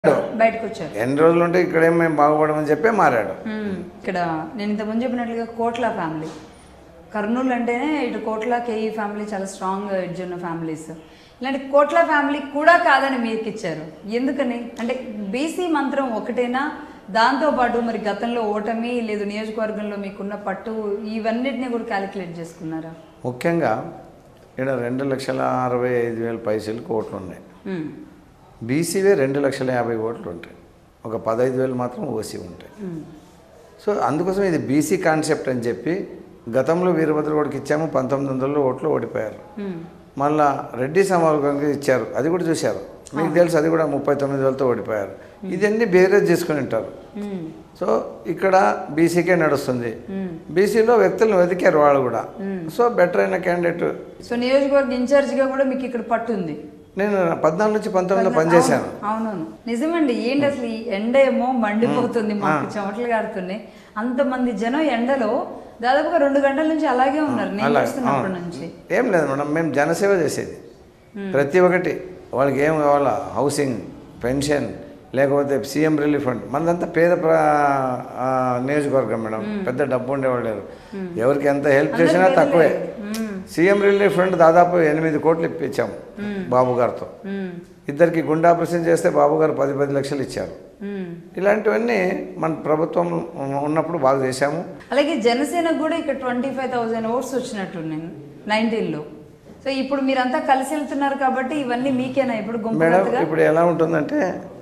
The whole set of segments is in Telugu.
బయటకు వచ్చారు ఎన్ని రోజులు ఉంటే ఇక్కడేం మేము బాగుపడమని చెప్పే మారాడు మ్మ్. ఇక్కడ నేను ఇంతకుముందు చెప్పినట్లుగా కోట్ల ఫ్యామిలీ కర్నూలు అంటేనే ఇటు కోట్ల కేఈ ఫ్యామిలీ చాలా స్ట్రాంగ్ ఎడ్జ్ ఉన్న ఫ్యామిలీస్ ఇలాంటి కోట్ల ఫ్యామిలీ కూడా కాదని మీకు ఇచ్చారు ఎందుకని అంటే బీసీ మంత్రం ఒకటేనా దాంతోపాటు మరి గతంలో ఓటమి లేదు నియోజకవర్గంలో మీకున్న పట్టు ఇవన్నిటిని కూడా క్యాలిక్యులేట్ చేసుకున్నారా ముఖ్యంగా ఇక్కడ రెండు లక్షల అరవై ఐదు వేల పైసలు కోట్లు ఉన్నాయి మ్మ్. బీసీవే రెండు లక్షల యాభై ఓట్లు ఉంటాయి ఒక పదహైదు వేలు మాత్రం ఓసీ ఉంటాయి మ్మ్. సో అందుకోసం ఇది బీసీ కాన్సెప్ట్ అని చెప్పి గతంలో వీరభద్రగౌడకి ఇచ్చాము పంతొమ్మిది వందలలో ఓట్లు ఓడిపోయారు మ్మ్. మళ్ళా రెడ్డి సమావర్గానికి ఇచ్చారు అది కూడా చూశారు మీకు తెలుసు అది కూడా ముప్పై తొమ్మిది వేలతో ఓడిపోయారు ఇదన్నీ బేరేజ్ చేసుకుని ఉంటారు మ్మ్. సో ఇక్కడ బీసీకే నడుస్తుంది మ్మ్. బీసీలో వ్యక్తులను వెతికారు వాళ్ళు కూడా సో బెటర్ అయిన క్యాండిడేట్ సో నియోజకవర్గ ఇన్ఛార్జిగా కూడా మీకు ఇక్కడ పట్టు ఉంది నేను పద్నాలుగు నుంచి పంతొమ్మిదిలో పనిచేశాను అవును, అవునవును నిజమండి ఏంటి అసలు ఈ ఎండ ఏమో మండిపోతుంది మాకు చెమటలు కారుతున్నాయి అంతమంది జనం ఎండలో దాదాపుగా రెండు గంటల నుంచి అలాగే ఉన్నారు నేను అలా చూస్తున్నప్పటి నుంచి ఏం లేదు మేడం మేము జనసేవ చేసేది ప్రతి ఒక్కటి వాళ్ళకి ఏం కావాలా హౌసింగ్ పెన్షన్ లేకపోతే సీఎం రిలీఫ్ ఫండ్ మనదంతా పేద ప్ర ఆ, నియోజకవర్గం మేడం పెద్ద డబ్బు ఉండేవాళ్ళు లేరు ఎవరికి ఎంత హెల్ప్ చేసినా తక్కువే మ్మ్. సీఎం రిలీఫ్ ఫండ్ దాదాపు ఎనిమిది కోట్లు ఇప్పించాము బాబు గారితో మ్మ్. ఇద్దరికి గుండె ఆపరేషన్ చేస్తే బాబు గారు పది పది లక్షలు ఇచ్చారు మ్మ్. ఇలాంటివన్నీ మన ప్రభుత్వం ఉన్నప్పుడు బాగా చేశాము అలాగే జనసేనకు కూడా ఇక్కడ ట్వంటీ ఫైవ్ థౌసండ్ ఓట్స్ వచ్చినట్టున్నాయి నైన్టీన్లో సో ఇప్పుడు మీరంతా కలిసి వెళ్తున్నారు కాబట్టి ఇవన్నీ మీకేనా ఇప్పుడు మేడం గుంపుగా ఇప్పుడు ఎలా ఉంటుందంటే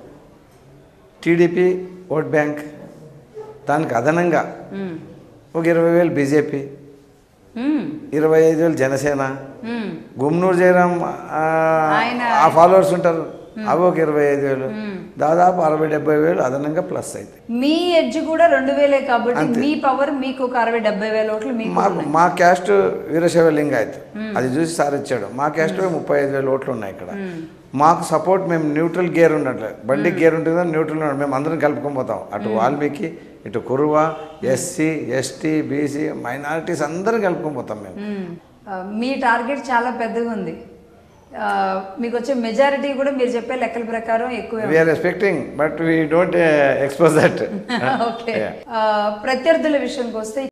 టీడీపీ ఓట్ బ్యాంక్ దానికి అదనంగా ఒక ఇరవై వేలు బీజేపీ ఇరవై ఐదు వేలు జనసేన గుమ్నూరు జయరాం ఆ, ఆయన- ఆ ఫాలోవర్స్ ఉంటారు అవి ఒక ఇరవై ఐదు వేలు దాదాపు అరవై డెబ్బై వేలు అదనంగా ప్లస్ అవుతాయి మీ ఎడ్జ్ కూడా రెండు వేలే కాబట్టి మీ పవర్ మీకు ఒక అరవై డెబ్బై వేల ఓట్లు మీకు మాకు మా క్యాస్ట్ వీరశైవ లింగాయత్ అది చూసి సార్ ఇచ్చాడు మా క్యాస్ట్ ముప్పై ఐదు వేల ఓట్లు ఉన్నాయి ఇక్కడ మాకు సపోర్ట్ మేము న్యూట్రల్ గేర్ ఉన్నట్లు బండి గేర్ ఉంటుంది న్యూట్రల్ ఉన్నాడు మేము అందరం కలుపుకొని పోతాం అటు వాల్మీకి ఇటు Kuruva SC ST BC minorities అందరం కలుపుకొని పోతాం మేము మ్మ్. ఆ, మీ టార్గెట్ చాలా పెద్దగా ఉంది ఆ, మీకు వచ్చే మెజారిటీ కూడా మీరు చెప్పే లెక్కల ప్రకారం ఎక్కువే we're expecting but we don't expose that okay ప్రత్యర్థుల విషయానికి వస్తే